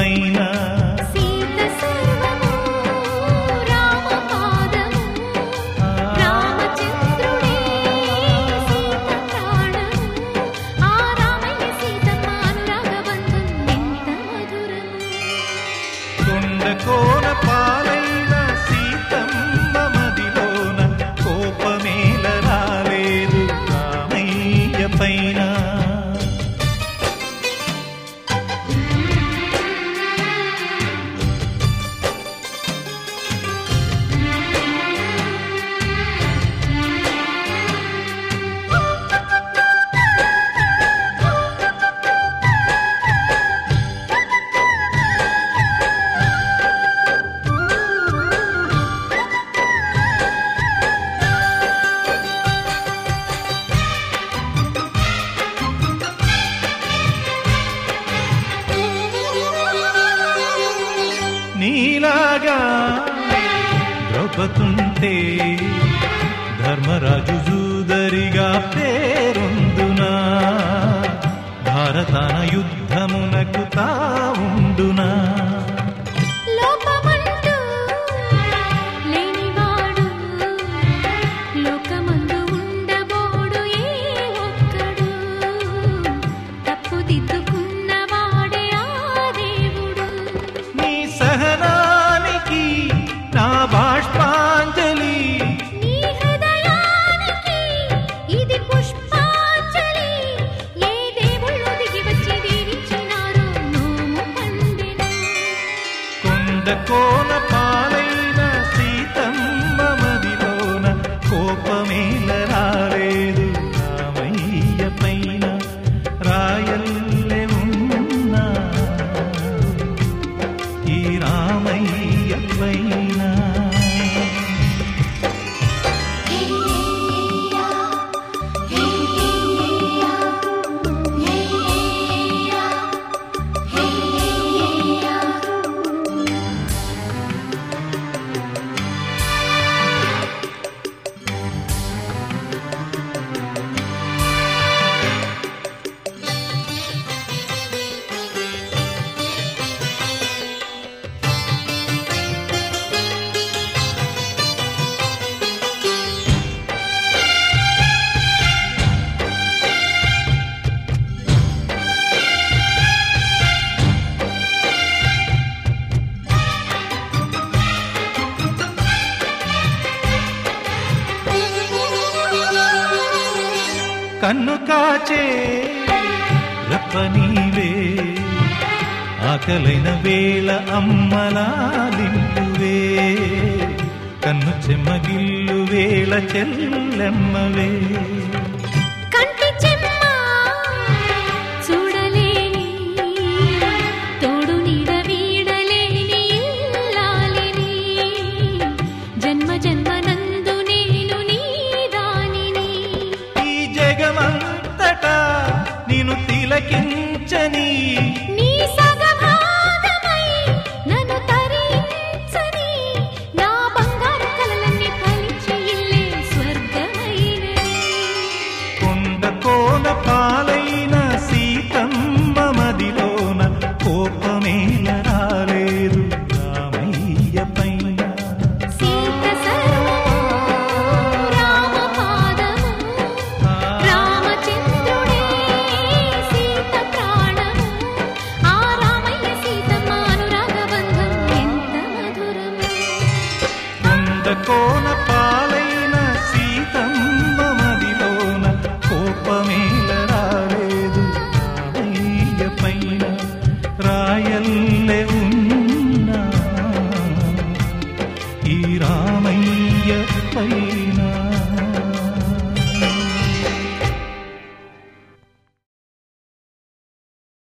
పైన సీత సర్వము రామపాదము రామచంద్రుడే సీత ప్రాణము ఆ రామయ్య సీతమ్మ అనురాగబంధం ఎంత మధురము కొండ కోన పాలైన సీతమ్మ మదిలోన కోపమేల రాలేదు రామయ్య పైన నీలాగా ద్రౌపతుంటే ధర్మరాజు జూదరిగా పేరొందునా భారతాన యుద్ధమునకు తావుండునా లోపమంటూ లేనివాడు లోకమందు ఉండబోడు ఏ ఒక్కడు తప్పు దిద్దుకున్నవాడే ఆ దేవుడు నీ సహనానికి నా బాష్పాంజలి నీ హృదయానికి ఇది పుష్పాంజలి ఏ దేవుళ్ళు దిగి వచ్చి దీవించినారో నోము పందెను కొండ కోన పాలైన సీతమ్మ మదిలోన కోపమేల రాలేదు రామయ్య పైన రాయల్లె ఉన్నా ఈ రామయ్య పైన కన్ను కాచే రప్పనీవే ఆకలైన వేళ అమ్మలాలింపువే కన్ను చెమ్మగిల్లు వేళ చెల్లెమ్మవే కంటి చెమ్మ చూడలేని తోడు నీడ వీడలేని ఇల్లాలిని జన్మ జన్మనందు నేను నీ దానిని ఈ జగమంతటా నిన్ను తిలకించని నీ సగభాగమై నన్ను తరించని నా బంగారు కలలన్నీ ఫలించి ఇల్లే స్వర్గమైనది కొండ కోన పాలైన సీతమ్మ మదిలోన కోపమేల రాలేదు రామయ్య పైన సీత సర్వము రామపాదము రామచంద్రుడే సీత ప్రాణము ఆ రామయ్య సీతమ్మ అనురాగబంధం ఎంత మధురము కొండ కోన పాలైన సీతమ్మ మదిలోన కోపమేల రాలేదు రామయ్య పైన రాయల్లె ఉన్నా ఈ రామయ్య పైన